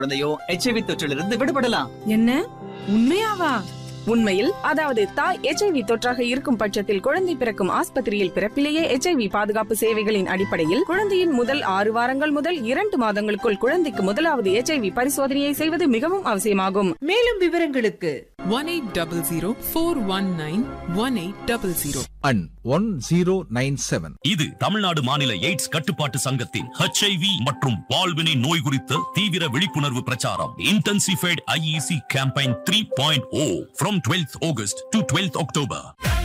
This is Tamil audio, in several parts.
குழந்தையோ எச்ஐவி தொற்றிலிருந்து விடுபடலாம் என்ன உண்மையாவா உண்மையில் அதாவது தாய் எச்ஐவி தொற்றாக இருக்கும் பட்சத்தில் குழந்தை பிறக்கும் ஆஸ்பத்திரியில் பிறப்பிலேயே எச்ஐவி பாதுகாப்பு சேவைகளின் அடிப்படையில் குழந்தையின் முதல் ஆறு வாரங்கள் முதல் இரண்டு மாதங்களுக்குள் குழந்தைக்கு முதலாவது எச்ஐவி பரிசோதனையை செய்வது மிகவும் அவசியமாகும் மேலும் விவரங்களுக்கு one 1800 and 1097. இது தமிழ்நாடு மாநில எய்ட்ஸ் கட்டுப்பாட்டு சங்கத்தின் HIV மற்றும் வாழ்வினை நோய் குறித்த தீவிர விழிப்புணர்வு பிரச்சாரம் intensified IEC campaign three point oh from twelfth August to twelfth October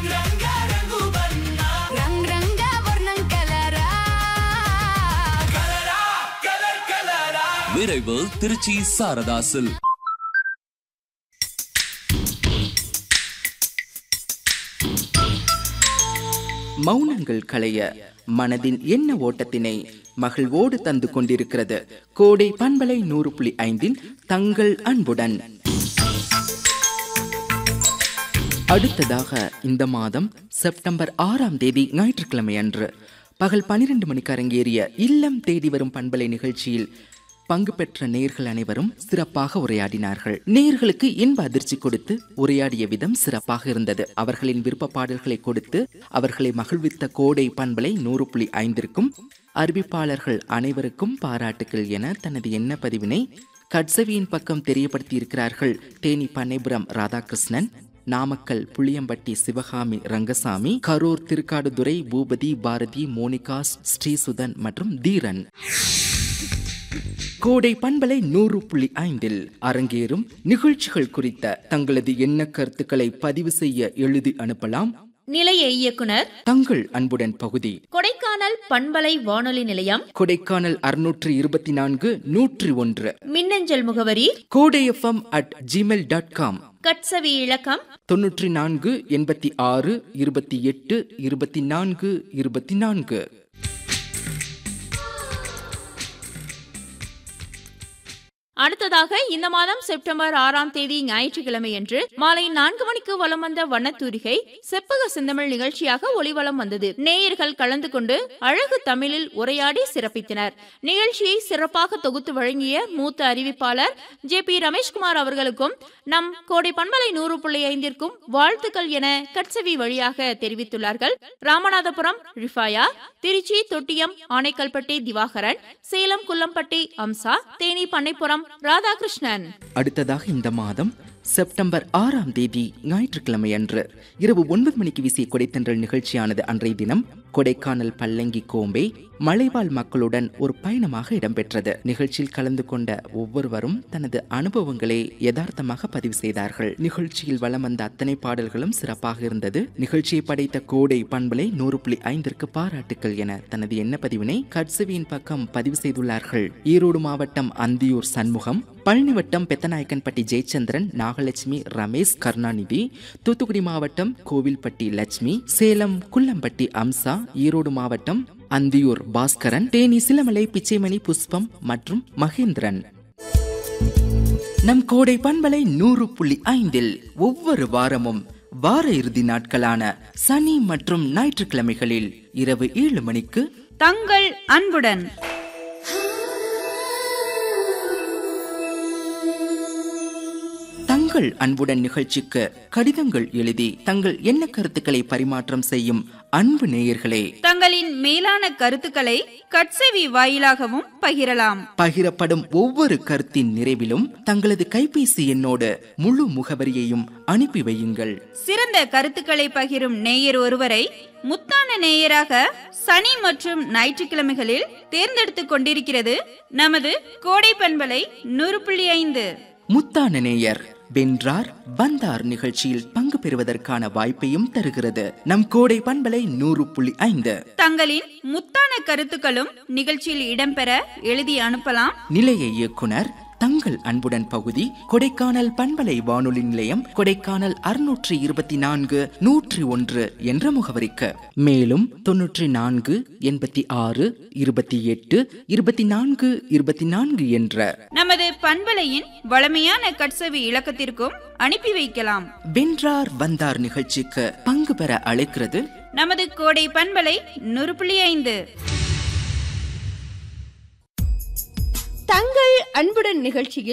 రంగ్ రంగ వర్ణం కలరా விரைவு திருச்சி சாரதாசில் மௌனங்கள் களைய மனதின் எண்ண ஓட்டத்தினை மகிழ்வோடு தந்து கொண்டிருக்கிறது கோடை பண்பலை நூறு புள்ளி ஐந்தின் தங்கள் அன்புடன் அடுத்ததாக இந்த மாதம் செப்டம்பர் ஆறாம் தேதி ஞாயிற்றுக்கிழமை அன்று பகல் பனிரெண்டு மணிக்கு அரங்கேறிய இல்லம் தேடி வரும் பண்பலை நிகழ்ச்சியில் பங்கு பெற்ற நேர்கள் அனைவரும் சிறப்பாக உரையாடினார்கள் நேர்களுக்கு இன்ப அதிர்ச்சி கொடுத்து உரையாடிய விதம் சிறப்பாக இருந்தது அவர்களின் விருப்ப பாடல்களை கொடுத்து அவர்களை மகிழ்வித்த கோடை பண்பலை நூறு புள்ளி ஐந்திற்கும் அறிவிப்பாளர்கள் அனைவருக்கும் பாராட்டுகள் என தனது எண்ண பதிவினை கட்சவியின் பக்கம் தெரியப்படுத்தியிருக்கிறார்கள் தேனி பண்ணைபுரம் ராதாகிருஷ்ணன் நாமக்கல் புளியம்பட்டி சிவகாமி ரங்கசாமி கரூர் திருக்காடுதுறை பூபதி பாரதி மோனிகா ஸ்ரீசுதன் மற்றும் தீரன் கோடை பண்பலை நூறு புள்ளி ஐந்தில் அரங்கேறும் நிகழ்ச்சிகள் குறித்த தங்களது எண்ண கருத்துக்களை பதிவு செய்ய எழுதி அனுப்பலாம் நிலைய இயக்குனர் தங்கள் அன்புடன் பகுதி கொடைக்கானல் பண்பலை வானொலி நிலையம் கொடைக்கானல் அறுநூற்று இருபத்தி நான்கு நூற்றி ஒன்று மின்னஞ்சல் முகவரி Kodai FM at Gmail dot com கட்சவி இலக்கம் தொன்னூற்றி நான்கு எண்பத்தி ஆறு இருபத்தி எட்டு இருபத்தி நான்கு இருபத்தி நான்கு அடுத்ததாக இந்த மாதம் செப்டம்பர் ஆறாம் தேதி ஞாயிற்றுக்கிழமையன்று மாலை நான்கு மணிக்கு வலம் வந்த வண்ணத்தூரிகை செப்பக செந்தமிழ் நிகழ்ச்சியாக ஒளிவலம் வந்தது நேயர்கள் கலந்து கொண்டு அழகு தமிழில் உரையாடி சிறப்பித்தனர் நிகழ்ச்சியை சிறப்பாக தொகுத்து வழங்கிய மூத்த அறிவிப்பாளர் ஜே பி ரமேஷ்குமார் அவர்களுக்கும் நம் கோடை பண்பலை நூறு புள்ளி ஐந்திற்கும் வாழ்த்துக்கள் என கட்சவி வழியாக தெரிவித்துள்ளார்கள் ராமநாதபுரம் ரிஃபாயா திருச்சி தொட்டியம் ஆனைக்கல்பட்டி திவாகரன் சேலம் குள்ளம்பட்டி அம்சா தேனி பண்ணைப்புறம் ராதாகிருஷ்ணன் அடுத்ததாக இந்த மாதம் செப்டம்பர் ஆறாம் தேதி ஞாயிற்றுக்கிழமை அன்று இரவு ஒன்பது மணிக்கு வீசிய கொடைத்தன்றல் நிகழ்ச்சியானது அன்றைய தினம் கொடைக்கானல் பல்லங்கி கோம்பை மலைவாழ் மக்களுடன் ஒரு பயணமாக இடம்பெற்றது நிகழ்ச்சியில் கலந்து கொண்ட ஒவ்வொருவரும் தனது அனுபவங்களை யதார்த்தமாக பதிவு செய்தார்கள் நிகழ்ச்சியில் வலம் வந்த அத்தனை பாடல்களும் சிறப்பாக இருந்தது நிகழ்ச்சியை படைத்த கோடை பண்பலை நூறு புள்ளி ஐந்திற்கு பாராட்டுக்கள் என தனது எண்ண பதிவினை கட்சவியின் பக்கம் பதிவு செய்துள்ளார்கள் ஈரோடு மாவட்டம் அந்தியூர் சண்முகம் பழனி வட்டம் பெத்தநாயக்கன்பட்டி ஜெயச்சந்திரன் நாகலட்சுமி ரமேஷ் கருணாநிதி தூத்துக்குடி மாவட்டம் கோவில்பட்டி லட்சுமி சேலம் குள்ளம்பட்டி அம்சா ஈரோடு மாவட்டம் அந்தியூர் பாஸ்கரன் தேனி சிலமலை பிச்சைமணி புஷ்பம் மற்றும் மகேந்திரன் நம் கோடை பண்பலை நூறு புள்ளி ஐந்தில் ஒவ்வொரு வாரமும் வார இறுதி நாட்களான சனி மற்றும் ஞாயிற்றுக்கிழமைகளில் இரவு ஏழு மணிக்கு தங்கள் அன்புடன் தங்கள் அன்புடன் நிகழ்ச்சிக்கு கடிதங்கள் எழுதி தங்கள் எண்ண கருத்துக்களை பரிமாற்றம் செய்யும் அன்பு நேயர்களே தங்களின் மேலான கருத்துக்களை கட்செவி வாயிலாகவும் பகிரலாம் பகிரப்படும் ஒவ்வொரு கருத்தின் நிறைவிலும் தங்களது கைபேசி எண்ணோடு முழு முகவரியையும் அனுப்பி வையுங்கள் சிறந்த கருத்துக்களை பகிரும் நேயர் ஒருவரை முத்தான நேயராக சனி மற்றும் ஞாயிற்றுக்கிழமைகளில் தேர்ந்தெடுத்துக் கொண்டிருக்கிறது நமது கோடை பண்பலை நூறு புள்ளி ஐந்து முத்தான நேயர் வென்றார் வந்தார் நிகழ்ச்சியில் பங்கு பெறுவதற்கான வாய்ப்பையும் தருகிறது நம் கோடை பண்பலை நூறு புள்ளி ஐந்து தங்களின் முத்தான கருத்துக்களும் நிகழ்ச்சியில் இடம்பெற எழுதி அனுப்பலாம் நிலைய இயக்குனர் தங்கள் அன்புடன் பகுதி கொடைக்கானல் பண்பலை வானொலி நிலையம் கொடைக்கானல் அறுநூற்றி இருபத்தி நான்கு நூற்றி ஒன்று என்ற முகவரிக்கு மேலும் தொன்னூற்றி நான்கு எண்பத்தி ஆறு இருபத்தி எட்டு இருபத்தி நான்கு இருபத்தி நான்கு என்ற நமது பண்பலையின் வளமையான கட்செவி இலக்கத்திற்கும் அனுப்பி வைக்கலாம் வென்றார் வந்தார் நிகழ்ச்சிக்கு பங்கு பெற அழைக்கிறது நமது கோடை பண்பலை நூறு புள்ளி ஐந்து தங்கள் அன்புடன் நிகழ்ச்சியில்